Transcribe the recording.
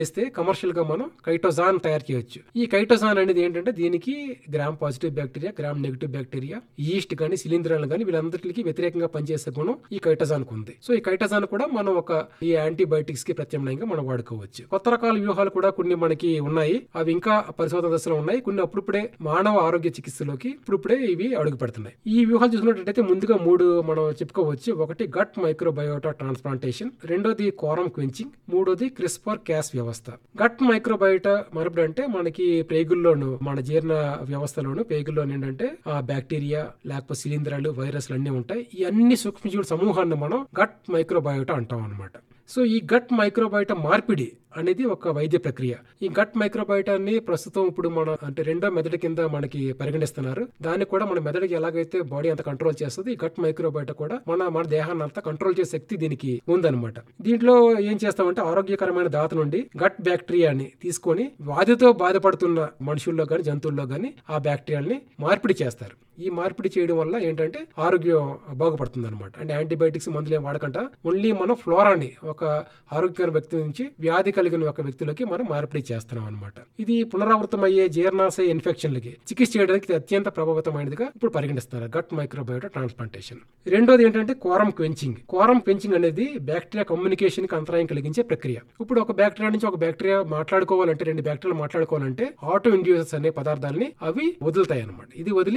చేస్తే కమర్షియల్ గా మనం కైటోజాన్ తయారు చేయొచ్చు ఈ కైటోజాన్ అనేది ఏంటంటే దీనికి gram positive bacteria gram negative bacteria yeast కానీ శిలీంధ్రాలు కానీ వీళ్ళందరికీ వ్యతిరేకంగా పనిచేసే గుణం ఈ కైటోజాన్ ఉంది సో ఈ కైటోజాన్ కూడా మనం ఒక ఈ యాంటీబయాటిక్స్ కి ప్రత్యామ్నాయంగా మనం వాడుకోవచ్చు కొత్త రకాల వ్యూహాలు కూడా కొన్ని మనకి ఉన్నాయి అవి ఇంకా పరిశోధన దశలో ఉన్నాయి కొన్ని అప్పుడిప్పుడే మానవ ఆరోగ్య చికిత్సలోకి ఇప్పుడిప్పుడే ఇవి అడుగు పెడుతున్నాయి ఈ వ్యూహాలు చూసినట్టయితే ముందుగా మూడు మనం చెప్పుకోవచ్చు ఒకటి గట్ మైక్రోబయోటా ట్రాన్స్ప్లాంటేషన్ రెండోది కోరం క్వెంచింగ్ మూడోది క్రిస్పర్ క్యాస్ వ్యవస్థ గట్ మైక్రోబయోటా మరపుడు అంటే మనకి పేగుల్లోను మన జీర్ణ వ్యవస్థలోను పేగుల్లోను ఏంటంటే ఆ బ్యాక్టీరియా లేకపోతే శిలీంధ్రాలు వైరస్లు అన్ని ఉంటాయి ఈ అన్ని సూక్ష్మజీవుల సమూహాన్ని మనం గట్ మైక్రోబయోటా అంటాం అనమాట సో ఈ గట్ మైక్రోబయోటా మార్పిడి అనేది ఒక వైద్య ప్రక్రియ ఈ గట్ మైక్రోబయోటాన్ని ప్రస్తుతం ఇప్పుడు మన అంటే రెండో మెదడు కింద మనకి పరిగణిస్తున్నారు దాన్ని కూడా మన మెదడుకి ఎలాగైతే బాడీ అంత కంట్రోల్ చేస్తుంది ఈ గట్ మైక్రోబయోటా కూడా మన మన దేహాన్ని అంతా కంట్రోల్ చేసే శక్తి దీనికి ఉందన్నమాట దీంట్లో ఏం చేస్తామంటే ఆరోగ్యకరమైన దాత నుండి గట్ బ్యాక్టీరియాని తీసుకొని వ్యాధితో బాధపడుతున్న మనుషుల్లో కానీ జంతువుల్లో కానీ ఆ బ్యాక్టీరియాని మార్పిడి చేస్తారు ఈ మార్పిడి చేయడం వల్ల ఏంటంటే ఆరోగ్యం బాగుపడుతుంది అనమాట అంటే యాంటీబయాటిక్స్ మందులు ఏం వాడకుండా ఓన్లీ మనం ఫ్లోరాని ఒక ఆరోగ్యకర వ్యక్తి నుంచి వ్యాధి కలిగిన ఒక వ్యక్తిలోకి మనం మార్పిడి చేస్తున్నాం అనమాట ఇది పునరావృతమయ్యే జీర్ణాశయ ఇన్ఫెక్షన్లకి చికిత్స చేయడానికి ఇది అత్యంత ప్రభావితమైనదిగా ఇప్పుడు పరిగణిస్తున్నారు గట్ మైక్రోబయోటా ట్రాన్స్ప్లాంటేషన్ రెండోది ఏంటంటే కోరం క్వెంచింగ్ కోరం క్వెంచింగ్ అనేది బ్యాక్టీరియా కమ్యూనికేషన్ కి అంతరాయం కలిగించే ప్రక్రియ ఇప్పుడు ఒక బ్యాక్టీరియా నుంచి ఒక బ్యాక్టీరియా మాట్లాడుకోవాలంటే రెండు బ్యాక్టీరియాలు మాట్లాడుకోవాలంటే ఆటో ఇండ్యూసర్స్ అనే పదార్థాలని అవి వదులుతాయి అనమాట ఇది వదిలి